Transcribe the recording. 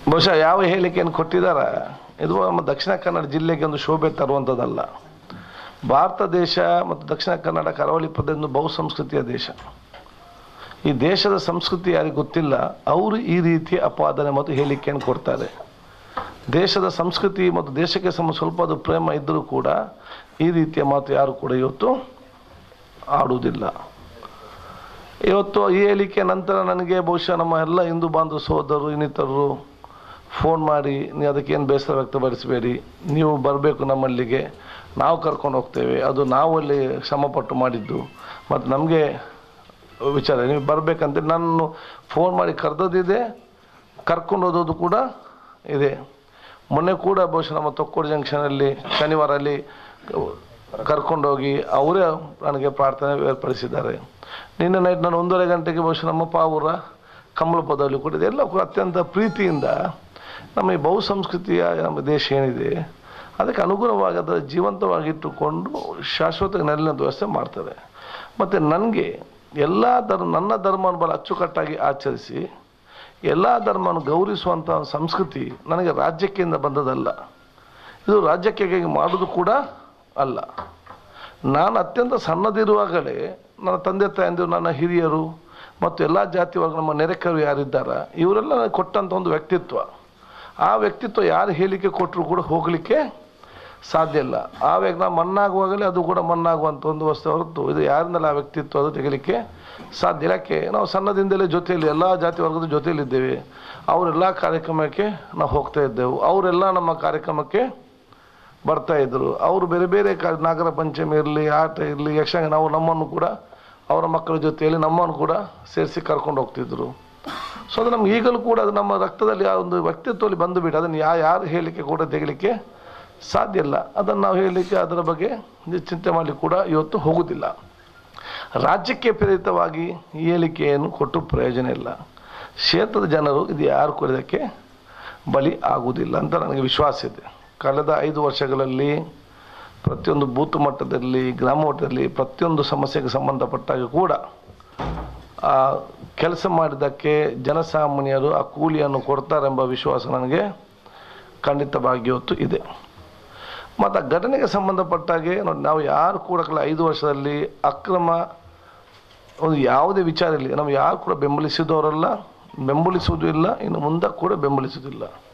ಬಹುಶಃ ಯಾವ ಹೇಳಿಕೆಯನ್ನು ಕೊಟ್ಟಿದ್ದಾರ ಇದು ನಮ್ಮ ದಕ್ಷಿಣ ಕನ್ನಡ ಜಿಲ್ಲೆಗೆ ಒಂದು ಶೋಭೆ ತರುವಂಥದ್ದಲ್ಲ ಭಾರತ ದೇಶ ಮತ್ತು ದಕ್ಷಿಣ ಕನ್ನಡ ಕರಾವಳಿ ಪ್ರದೇಶ ಒಂದು ಬಹುಸಂಸ್ಕೃತಿಯ ದೇಶ ಈ ದೇಶದ ಸಂಸ್ಕೃತಿ ಯಾರಿಗೆ ಗೊತ್ತಿಲ್ಲ ಅವರು ಈ ರೀತಿಯ ಅಪಾದನೆ ಮತ್ತು ಹೇಳಿಕೆಯನ್ನು ಕೊಡ್ತಾರೆ ದೇಶದ ಸಂಸ್ಕೃತಿ ಮತ್ತು ದೇಶಕ್ಕೆ ಸಮ ಸ್ವಲ್ಪ ಅದು ಪ್ರೇಮ ಇದ್ದರೂ ಕೂಡ ಈ ರೀತಿಯ ಮಾತು ಯಾರು ಕೂಡ ಇವತ್ತು ಆಡುವುದಿಲ್ಲ ಇವತ್ತು ಈ ಹೇಳಿಕೆ ನಂತರ ನನಗೆ ಬಹುಶಃ ನಮ್ಮ ಎಲ್ಲ ಹಿಂದೂ ಬಾಂಧವ ಸಹೋದರರು ಇನ್ನಿತರರು ಫೋನ್ ಮಾಡಿ ನೀವು ಅದಕ್ಕೇನು ಬೇಸರ ವ್ಯಕ್ತಪಡಿಸಬೇಡಿ ನೀವು ಬರಬೇಕು ನಮ್ಮಲ್ಲಿಗೆ ನಾವು ಕರ್ಕೊಂಡು ಹೋಗ್ತೇವೆ ಅದು ನಾವು ಅಲ್ಲಿ ಶ್ರಮಪಟ್ಟು ಮಾಡಿದ್ದು ಮತ್ತು ನಮಗೆ ವಿಚಾರ ನೀವು ಬರಬೇಕಂತ ನಾನು ಫೋನ್ ಮಾಡಿ ಕರೆದದ್ದಿದೆ ಕರ್ಕೊಂಡು ಹೋದದ್ದು ಕೂಡ ಇದೆ ಮೊನ್ನೆ ಕೂಡ ಬಹುಶಃ ನಮ್ಮ ತೊಕ್ಕೋಡು ಜಂಕ್ಷನಲ್ಲಿ ಶನಿವಾರ ಅಲ್ಲಿ ಕರ್ಕೊಂಡೋಗಿ ಅವರೇ ನನಗೆ ಪ್ರಾರ್ಥನೆ ಏರ್ಪಡಿಸಿದ್ದಾರೆ ನಿನ್ನೆ ನೈಟ್ ನಾನು ಒಂದೂವರೆ ಗಂಟೆಗೆ ಬಹುಶಃ ನಮ್ಮ ಪಾವೂರ ಕಮಲಪದಲ್ಲಿ ಕೊಟ್ಟಿದೆ ಎಲ್ಲ ಕೂಡ ಅತ್ಯಂತ ಪ್ರೀತಿಯಿಂದ ನಮ್ಮ ಈ ಬಹುಸಂಸ್ಕೃತಿಯ ನಮ್ಮ ದೇಶ ಏನಿದೆ ಅದಕ್ಕೆ ಅನುಗುಣವಾಗಿ ಅದರ ಜೀವಂತವಾಗಿಟ್ಟುಕೊಂಡು ಶಾಶ್ವತ ನೆರಳಿನ ವ್ಯವಸ್ಥೆ ಮಾಡ್ತಾರೆ ಮತ್ತು ನನಗೆ ಎಲ್ಲ ಧರ್ಮ ನನ್ನ ಧರ್ಮವನ್ನು ಬಹಳ ಅಚ್ಚುಕಟ್ಟಾಗಿ ಆಚರಿಸಿ ಎಲ್ಲ ಧರ್ಮವನ್ನು ಗೌರವಿಸುವಂಥ ಸಂಸ್ಕೃತಿ ನನಗೆ ರಾಜ್ಯಕ್ಕಿಂದ ಬಂದದಲ್ಲ ಇದು ರಾಜ್ಯಕ್ಕೆ ಮಾಡೋದು ಕೂಡ ಅಲ್ಲ ನಾನು ಅತ್ಯಂತ ಸಣ್ಣದಿರುವಾಗಲೇ ನನ್ನ ತಂದೆ ತಾಯಂದಿರು ನನ್ನ ಹಿರಿಯರು ಮತ್ತು ಎಲ್ಲ ಜಾತಿ ವರ್ಗ ನಮ್ಮ ನೆರೆಕರು ಯಾರಿದ್ದಾರ ಇವರೆಲ್ಲ ನನಗೆ ಕೊಟ್ಟಂಥ ಒಂದು ವ್ಯಕ್ತಿತ್ವ ಆ ವ್ಯಕ್ತಿತ್ವ ಯಾರು ಹೇಳಿಕೆ ಕೊಟ್ಟರು ಕೂಡ ಹೋಗಲಿಕ್ಕೆ ಸಾಧ್ಯ ಇಲ್ಲ ಆವಾಗ ನಾವು ಮಣ್ಣಾಗುವಾಗಲೇ ಅದು ಕೂಡ ಮಣ್ಣಾಗುವಂಥ ಒಂದು ವಸ್ತು ಹೊರತು ಇದು ಯಾರಿಂದಲೂ ಆ ವ್ಯಕ್ತಿತ್ವ ಅದು ತೆಗಿಲಿಕ್ಕೆ ಸಾಧ್ಯ ಇಲ್ಲ. ಯಾಕೆ ನಾವು ಸಣ್ಣದಿಂದಲೇ ಜೊತೆಯಲ್ಲಿ ಎಲ್ಲ ಜಾತಿ ವರ್ಗದ ಜೊತೆಯಲ್ಲಿದ್ದೇವೆ ಅವರೆಲ್ಲ ಕಾರ್ಯಕ್ರಮಕ್ಕೆ ನಾವು ಹೋಗ್ತಾ ಇದ್ದೆವು ಅವರೆಲ್ಲ ನಮ್ಮ ಕಾರ್ಯಕ್ರಮಕ್ಕೆ ಬರ್ತಾ ಇದ್ದರು ಅವರು ಬೇರೆ ಬೇರೆ ಕ ನಾಗರ ಪಂಚಮಿ ಇರಲಿ ಆಟ ಇರಲಿ ಯಕ್ಷಗಾನ ನಾವು ನಮ್ಮನ್ನು ಕೂಡ ಅವರ ಮಕ್ಕಳ ಜೊತೆಯಲ್ಲಿ ನಮ್ಮನ್ನು ಕೂಡ ಸೇರಿಸಿ ಕರ್ಕೊಂಡು ಹೋಗ್ತಿದ್ರು ಸೊ ಅದು ನಮ್ಗೆ ಈಗಲೂ ಕೂಡ ಅದು ನಮ್ಮ ರಕ್ತದಲ್ಲಿ ಆ ಒಂದು ವ್ಯಕ್ತಿತ್ವದಲ್ಲಿ ಬಂದು ಬಿಟ್ಟು ಅದನ್ನು ಯಾ ಯಾರು ಹೇಳಲಿಕ್ಕೆ ಕೂಡ ತೆಗಿಲಿಕ್ಕೆ ಸಾಧ್ಯ ಇಲ್ಲ ಅದನ್ನು ನಾವು ಹೇಳಲಿಕ್ಕೆ ಅದರ ಬಗ್ಗೆ ಚಿಂತೆ ಮಾಡಲಿಕ್ಕೆ ಕೂಡ ಇವತ್ತು ಹೋಗುವುದಿಲ್ಲ ರಾಜ್ಯಕ್ಕೆ ಪ್ರೇರಿತವಾಗಿ ಈ ಹೇಳಿಕೆಯನ್ನು ಕೊಟ್ಟು ಪ್ರಯೋಜನ ಇಲ್ಲ ಕ್ಷೇತ್ರದ ಜನರು ಇದು ಯಾರು ಕೂಡ ಇದಕ್ಕೆ ಬಲಿ ಆಗುವುದಿಲ್ಲ ಅಂತ ನನಗೆ ವಿಶ್ವಾಸ ಇದೆ ಕಳೆದ ಐದು ವರ್ಷಗಳಲ್ಲಿ ಪ್ರತಿಯೊಂದು ಬೂತ್ ಮಟ್ಟದಲ್ಲಿ ಗ್ರಾಮ ಮಟ್ಟದಲ್ಲಿ ಪ್ರತಿಯೊಂದು ಸಮಸ್ಯೆಗೆ ಸಂಬಂಧಪಟ್ಟಾಗ ಕೂಡ ಆ ಕೆಲಸ ಮಾಡಿದ್ದಕ್ಕೆ ಜನಸಾಮಾನ್ಯರು ಆ ಕೂಲಿಯನ್ನು ಕೊಡ್ತಾರೆಂಬ ವಿಶ್ವಾಸ ನನಗೆ ಖಂಡಿತವಾಗಿ ಇವತ್ತು ಇದೆ ಮತ್ತು ಆ ಘಟನೆಗೆ ಸಂಬಂಧಪಟ್ಟಾಗೆ ನೋಡಿ ನಾವು ಯಾರು ಕೂಡ ಕಳೆದ ಐದು ವರ್ಷದಲ್ಲಿ ಅಕ್ರಮ ಒಂದು ಯಾವುದೇ ವಿಚಾರ ಇರಲಿ ನಾವು ಯಾರು ಕೂಡ ಬೆಂಬಲಿಸಿದವರಲ್ಲ ಬೆಂಬಲಿಸುವುದೂ ಇಲ್ಲ ಇನ್ನು ಮುಂದೆ ಕೂಡ ಬೆಂಬಲಿಸುವುದಿಲ್ಲ